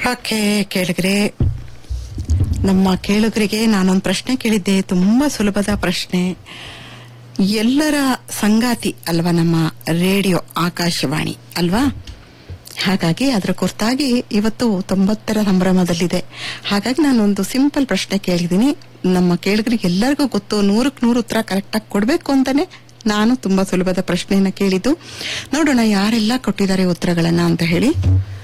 okay ಕೇಳಿದ್ರೆ ನಮ್ಮ ಕೇಳುಗರಿಗೆ ನಾನೊಂದು ಪ್ರಶ್ನೆ ಕೇಳಿದ್ದೆ ತುಂಬಾ ಸುಲಭದ ಪ್ರಶ್ನೆ ಎಲ್ಲರ ಸಂಗಾತಿ ಅಲ್ವಾ ನಮ್ಮ ರೇಡಿಯೋ ಆಕಾಶವಾಣಿ ಅಲ್ವಾ ಹಾಗಾಗಿ ಅದರ ಕುರಿತಾಗಿ ಇವತ್ತು ತೊಂಬತ್ತರ ಸಂಭ್ರಮದಲ್ಲಿದೆ ಹಾಗಾಗಿ ನಾನೊಂದು ಸಿಂಪಲ್ ಪ್ರಶ್ನೆ ಕೇಳಿದ್ದೀನಿ ನಮ್ಮ ಕೇಳುಗರಿಗೆ ಎಲ್ಲರಿಗೂ ಗೊತ್ತು ನೂರಕ್ಕೆ ನೂರು ಉತ್ತರ ಕರೆಕ್ಟಾಗಿ ಕೊಡಬೇಕು ಅಂತಾನೆ ನಾನು ತುಂಬಾ ಸುಲಭದ ಪ್ರಶ್ನೆಯನ್ನ ಕೇಳಿದ್ದು ನೋಡೋಣ ಯಾರೆಲ್ಲ ಕೊಟ್ಟಿದ್ದಾರೆ ಉತ್ತರಗಳನ್ನ ಅಂತ ಹೇಳಿ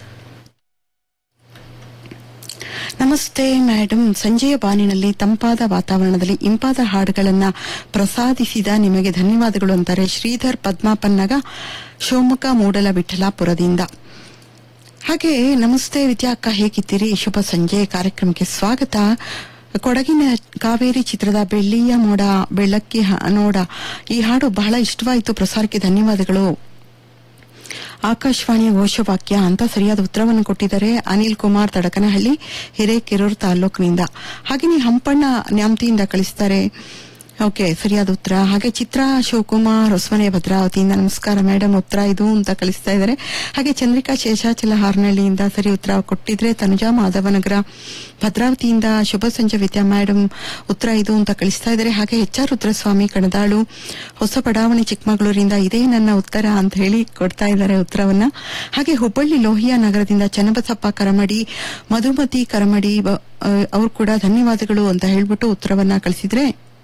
ನಮಸ್ತೆ ಮೇಡಮ್ ಸಂಜೆಯ ಬಾನಿನಲ್ಲಿ ತಂಪಾದ ವಾತಾವರಣದಲ್ಲಿ ಇಂಪಾದ ಹಾಡುಗಳನ್ನ ಪ್ರಸಾದಿಸಿದ ನಿಮಗೆ ಧನ್ಯವಾದಗಳು ಅಂತಾರೆ ಶ್ರೀಧರ್ ಪದ್ಮಾಪನ್ನಗ ಶಿವಮೊಗ್ಗ ಮೂಡಲ ವಿಠಲಾಪುರದಿಂದ ಹಾಗೆ ನಮಸ್ತೆ ವಿದ್ಯಾ ಅಕ್ಕ ಹೇಗಿದ್ದೀರಿ ಶುಭ ಸಂಜೆ ಕಾರ್ಯಕ್ರಮಕ್ಕೆ ಸ್ವಾಗತ ಕೊಡಗಿನ ಕಾವೇರಿ ಚಿತ್ರದ ಬೆಳ್ಳಿಯ ಮೋಡ ಬೆಳ್ಳಕ್ಕಿ ಹ- ನೋಡ ಈ ಹಾಡು ಬಹಳ ಇಷ್ಟವಾಯಿತು ಪ್ರಸಾರಕ್ಕೆ ಧನ್ಯವಾದಗಳು ಆಕಾಶವಾಣಿ ಘೋಷವಾಕ್ಯ ಅಂತ ಸರಿಯಾದ ಉತ್ತರವನ್ನು ಕೊಟ್ಟಿದ್ದಾರೆ ಅನಿಲ್ ಕುಮಾರ್ ತಡಕನಹಳ್ಳಿ ಹಿರೇಕೆರೂರು ತಾಲೂಕಿನಿಂದ ಹಾಗೆ ಹಂಪಣ್ಣ ನ್ಯಾಮತಿಯಿಂದ ಕಳಿಸ್ತಾರೆ ಓಕೆ ಸರಿಯಾದ ಉತ್ತರ ಹಾಗೆ ಚಿತ್ರಾ ಶಿವಕುಮಾರ್ ಹೊಸಮನೆ ಭದ್ರಾವತಿಯಿಂದ ನಮಸ್ಕಾರ ಮೇಡಮ್ ಉತ್ತರ ಇದು ಅಂತ ಕಳಿಸ್ತಾ ಇದ್ದಾರೆ ಹಾಗೆ ಚಂದ್ರಿಕಾ ಶೇಷಾಚಲ ಹಾರ್ನಹಳ್ಳಿಯಿಂದ ಸರಿ ಉತ್ತರ ಕೊಟ್ಟಿದ್ರೆ ತನುಜಾ ಮಾಧವನಗರ ಭದ್ರಾವತಿಯಿಂದ ಶುಭ ಸಂಜೆ ವಿದ್ಯಾ ಮೇಡಮ್ ಉತ್ತರ ಇದು ಅಂತ ಕಳಿಸ್ತಾ ಇದ್ದಾರೆ ಹಾಗೆ ಎಚ್ ಆರ್ ರುದ್ರಸ್ವಾಮಿ ಕಣದಾಳು ಹೊಸ ಬಡಾವಣೆ ಚಿಕ್ಕಮಗಳೂರಿಂದ ಇದೇ ನನ್ನ ಉತ್ತರ ಅಂತ ಹೇಳಿ ಕೊಡ್ತಾ ಇದ್ದಾರೆ ಉತ್ತರವನ್ನ ಹಾಗೆ ಹುಬ್ಬಳ್ಳಿ ಲೋಹಿಯಾ ನಗರದಿಂದ ಚನ್ನಬಸಪ್ಪ ಕರಮಡಿ ಮಧುಮತಿ ಕರಮಡಿ ಬ- ಆ, ಅವ್ರು ಕೂಡ ಧನ್ಯವಾದಗಳು ಅಂತ ಹೇಳ್ಬಿಟ್ಟು ಉತ್ತರವನ್ನ ಕಳಿಸಿದ್ರೆ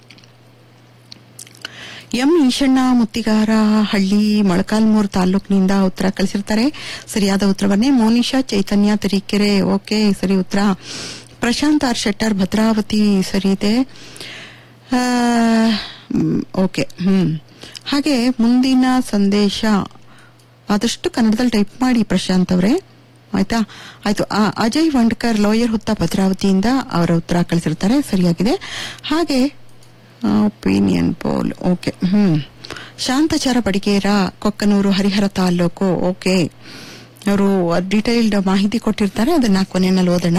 ಎಂ ಈಶಣ್ಣ ಮುತ್ತಿಗಾರ ಹಳ್ಳಿ ಮೊಳಕಾಲ್ಮೂರು ತಾಲೂಕಿನಿಂದ ಉತ್ತರ ಕಳಿಸಿರ್ತಾರೆ ಸರಿಯಾದ ಉತ್ತರವನ್ನೇ ಮೋನಿಶಾ ಚೈತನ್ಯ ತರೀಕೆರೆ ಓಕೆ ಸರಿ ಉತ್ತರ ಪ್ರಶಾಂತ್ ಆರ್ ಶೆಟ್ಟರ್ ಭದ್ರಾವತಿ ಸರಿ ಇದೆ ಆ, ಮ್, ಓಕೆ ಹ್ಮ್ ಹಾಗೆ ಮುಂದಿನ ಸಂದೇಶ ಆದಷ್ಟು ಕನ್ನಡದಲ್ಲಿ ಟೈಪ್ ಮಾಡಿ ಪ್ರಶಾಂತ್ ಅವರೇ ಆಯ್ತಾ ಆಯ್ತು ಆ, ಅಜಯ್ ವಂಡ್ಕರ್ ಲೋಯರ್ ಹುತ್ತ ಭದ್ರಾವತಿಯಿಂದ ಅವರ ಉತ್ತರ ಕಳಿಸಿರ್ತಾರೆ ಸರಿಯಾಗಿದೆ ಹಾಗೆ opinion poll okay hmm Shantachara Badigera Kokkanuru Harihara taluk okay ಅವರು ಡೀಟೇಲ್ಡ್ ಮಾಹಿತಿ ಕೊಟ್ಟಿರ್ತಾರೆ ಅದನ್ನ ಕೊನೆಯಲ್ಲಿ ಓದೋಣ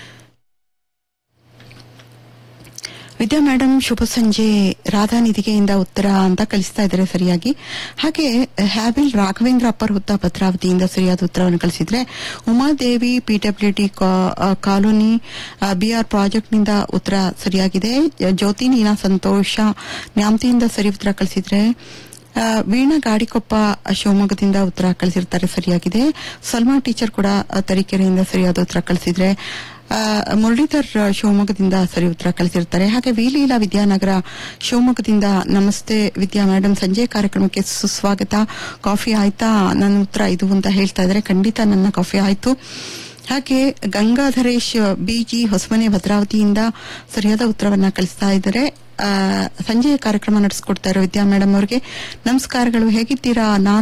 ವಿದ್ಯಾ ಮೇಡಮ್ ಶುಭ ಸಂಜೆ ರಾಧಾ ನಿಧಿಗೆಯಿಂದ ಉತ್ತರ ಅಂತ ಕಳಿಸ್ತಾ ಇದ್ದಾರೆ ಸರಿಯಾಗಿ ಹಾಗೆ ಹ್ಯಾಬಿಲ್ ರಾಘವೇಂದ್ರ ಅಪ್ಪರ್ ಹುತ್ತ ಭದ್ರಾವತಿಯಿಂದ ಸರಿಯಾದ ಉತ್ತರವನ್ನು ಕಳಿಸಿದ್ರೆ ಉಮಾದೇವಿ ಪಿಡಬ್ಲ್ಯೂಡಿ ಕಾಲೋನಿ ಬಿಆರ್ ಪ್ರಾಜೆಕ್ಟ್ನಿಂದ ಉತ್ತರ ಸರಿಯಾಗಿದೆ ಜ್ಯೋತಿ ನೀನಾ ಸಂತೋಷ ನ್ಯಾಮತಿಯಿಂದ ಸರಿ ಉತ್ತರ ಕಳಿಸಿದ್ರೆ ಆ, ವೀಣಾ ಗಾಡಿಕೊಪ್ಪ ಶಿವಮೊಗ್ಗದಿಂದ ಉತ್ತರ ಕಳಿಸಿರ್ತಾರೆ ಸರಿಯಾಗಿದೆ ಸಲ್ಮಾ ಟೀಚರ್ ಕೂಡ ಆ, ತರೀಕೆರೆಯಿಂದ ಸರಿಯಾದ ಉತ್ತರ ಕಳಿಸಿದ್ರೆ ಆ, ಮುರಳೀಧರ್ ಆ, ಶಿವಮೊಗ್ಗದಿಂದ ಸರಿ ಉತ್ತರ ಕಳಿಸಿರ್ತಾರೆ ಹಾಗೆ ವಿಲೀಲಾ ವಿದ್ಯಾನಗರ ಶಿವಮೊಗ್ಗದಿಂದ ನಮಸ್ತೆ ವಿದ್ಯಾ ಮೇಡಮ್ ಸಂಜೆ ಕಾರ್ಯಕ್ರಮಕ್ಕೆ ಸುಸ್ವಾಗತ ಕಾಫಿ ಆಯ್ತಾ ನನ್ನ ಉತ್ತರ ಇದು ಅಂತ ಹೇಳ್ತಾ ಇದ್ದಾರೆ ಖಂಡಿತ ನನ್ನ ಕಾಫಿ ಆಯ್ತು ಹಾಗೆ ಗಂಗಾಧರೇಶ್ ಬಿಜಿ ಹೊಸಮನೆ ಭದ್ರಾವತಿಯಿಂದ ಸರಿಯಾದ ಉತ್ತರವನ್ನ ಕಳಿಸ್ತಾ ಇದ್ದಾರೆ ಆ, ಸಂಜೆಯ ಕಾರ್ಯಕ್ರಮ ನಡೆಸ್ಕೊಡ್ತಾ ಇರೋ ವಿದ್ಯಾ ಮೇಡಮ್ ಅವರಿಗೆ ನಮಸ್ಕಾರಗಳು ಹೇಗಿದ್ದೀರಾ ನಾನು